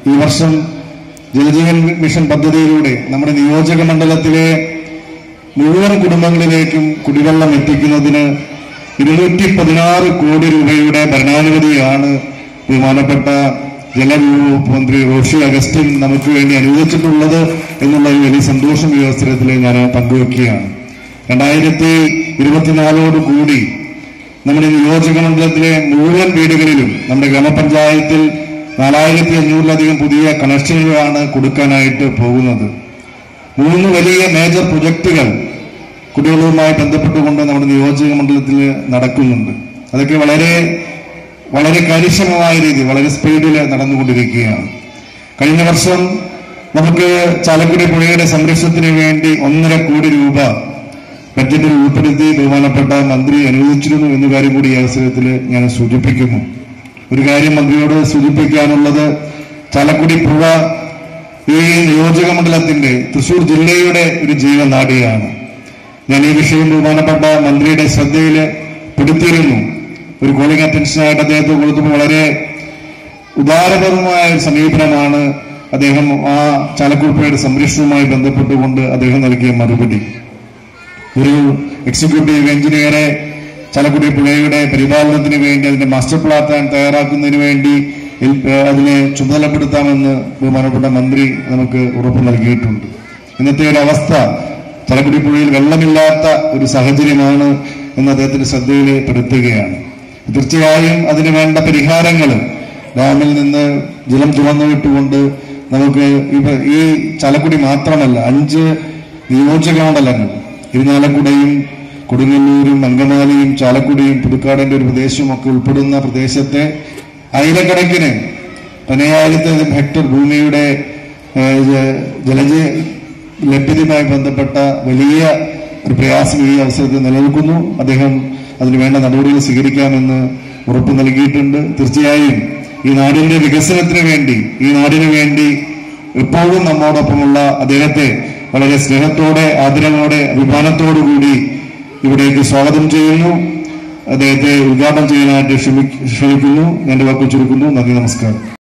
ഈ വർഷം ജലജീവൻ മിഷൻ പദ്ധതിയിലൂടെ നമ്മുടെ നിയോജക മണ്ഡലത്തിലെ മുഴുവൻ കുടുംബങ്ങളിലേക്കും കുടിവെള്ളം എത്തിക്കുന്നതിന് ഇരുന്നൂറ്റി പതിനാറ് കോടി രൂപയുടെ ഭരണാനുമതിയാണ് ബഹുമാനപ്പെട്ട ജലവകുപ്പ് മന്ത്രി റോഷി അഗസ്റ്റിൻ നമുക്ക് വേണ്ടി അനുവദിച്ചിട്ടുള്ളത് എന്നുള്ള ഒരു വലിയ സന്തോഷം ഈ അവസരത്തിൽ ഞാൻ പങ്കുവെക്കുകയാണ് രണ്ടായിരത്തി ഇരുപത്തിനാലോട് കൂടി നമ്മുടെ നിയോജക മണ്ഡലത്തിലെ മുഴുവൻ വീടുകളിലും നമ്മുടെ ഗ്രാമപഞ്ചായത്തിൽ നാലായിരത്തി അഞ്ഞൂറിലധികം പുതിയ കണക്ഷനുകളാണ് കൊടുക്കാനായിട്ട് പോകുന്നത് മൂന്ന് വലിയ മേജർ പ്രൊജക്ടുകൾ കുടിവെള്ളവുമായി ബന്ധപ്പെട്ടുകൊണ്ട് നമ്മുടെ നിയോജക മണ്ഡലത്തിൽ നടക്കുന്നുണ്ട് അതൊക്കെ വളരെ വളരെ കാര്യക്ഷമമായ രീതി വളരെ സ്പീഡിൽ നടന്നുകൊണ്ടിരിക്കുകയാണ് കഴിഞ്ഞ വർഷം നമുക്ക് ചാലക്കുടി പുഴയുടെ സംരക്ഷണത്തിന് വേണ്ടി ഒന്നര കോടി രൂപ ബഡ്ജറ്റിൽ ഉൾപ്പെടുത്തി ബഹുമാനപ്പെട്ട മന്ത്രി അനുവദിച്ചിരുന്നു എന്ന കാര്യം കൂടി ഈ അവസരത്തിൽ ഞാൻ സൂചിപ്പിക്കുന്നു ഒരു കാര്യം മന്ത്രിയോട് സൂചിപ്പിക്കാനുള്ളത് ചാലക്കുടി പുഴ ഈ നിയോജക മണ്ഡലത്തിന്റെ തൃശൂർ ജില്ലയുടെ ഒരു ജീവനാടിയാണ് ഞാൻ ഈ വിഷയം ബഹുമാനപ്പെട്ട മന്ത്രിയുടെ ശ്രദ്ധയിൽ പെടുത്തിയിരുന്നു ഒരു കോളിംഗ് അറ്റൻഷനായിട്ട് അദ്ദേഹത്തെ കൊടുത്തപ്പോൾ വളരെ ഉദാരപരമായ ഒരു സമീപനമാണ് അദ്ദേഹം ആ ചാലക്കുടിപ്പുഴയുടെ സംരക്ഷണവുമായി ബന്ധപ്പെട്ടുകൊണ്ട് അദ്ദേഹം നൽകിയ മറുപടി ഒരു എക്സിക്യൂട്ടീവ് എഞ്ചിനീയറെ ചാലക്കുടി പുഴയുടെ പരിപാലനത്തിന് വേണ്ടി അതിന്റെ മാസ്റ്റർ പ്ലാൻ തയ്യാറാക്കുന്നതിന് വേണ്ടി ഇൽ- ഏഹ് അതിനെ ചുമതലപ്പെടുത്താമെന്ന് ബഹുമാനപ്പെട്ട മന്ത്രി നമുക്ക് ഉറപ്പ് നൽകിയിട്ടുണ്ട് ഇന്നത്തെ ഒരു അവസ്ഥ ചാലക്കുടി പുഴയിൽ വെള്ളമില്ലാത്ത ഒരു സാഹചര്യമാണ് എന്ന് അദ്ദേഹത്തിന്റെ ശ്രദ്ധയിൽ പെടുത്തുകയാണ് തീർച്ചയായും അതിന് വേണ്ട പരിഹാരങ്ങൾ ഡാമിൽ നിന്ന് ജലം തുറന്നു വിട്ടുകൊണ്ട് നമുക്ക് ഇവ ഈ ചാലക്കുടി മാത്രമല്ല അഞ്ച് നിയോജക മണ്ഡലങ്ങൾ ഇരിഞ്ഞാലക്കുടയും കൊടുങ്ങല്ലൂരും അങ്കമാലിയും ചാലക്കുടിയും പുതുക്കാടിന്റെ ഒരു പ്രദേശവും ഒക്കെ ഉൾപ്പെടുന്ന പ്രദേശത്തെ ആയിരക്കണക്കിന് പതിനായിരത്തി ഹെക്ടർ ഭൂമിയുടെ ഏഹ്, ജ- ജലജ ലഭ്യതയുമായി ബന്ധപ്പെട്ട വലിയ ഒരു പ്രയാസം ഈ അവസരത്തിൽ നിലനിൽക്കുന്നു അദ്ദേഹം അതിന് വേണ്ട നടപടികൾ സ്വീകരിക്കാമെന്ന് ഉറപ്പ് നൽകിയിട്ടുണ്ട് തീർച്ചയായും ഈ നാടിന്റെ വികസനത്തിന് വേണ്ടി ഈ നാടിന് വേണ്ടി എപ്പോഴും നമ്മോടൊപ്പമുള്ള അദ്ദേഹത്തെ വളരെ സ്നേഹത്തോടെ ആദരവോടെ അഭിമാനത്തോടു കൂടി ഇവിടേക്ക് സ്വാഗതം ചെയ്യുന്നു അദ്ദേഹത്തെ ഉദ്ഘാടനം ചെയ്യാനായിട്ട് ക്ഷമി- ക്ഷണിക്കുന്നു എന്റെ വാക്കുകൾ ചുരുക്കുന്നു നന്ദി നമസ്കാരം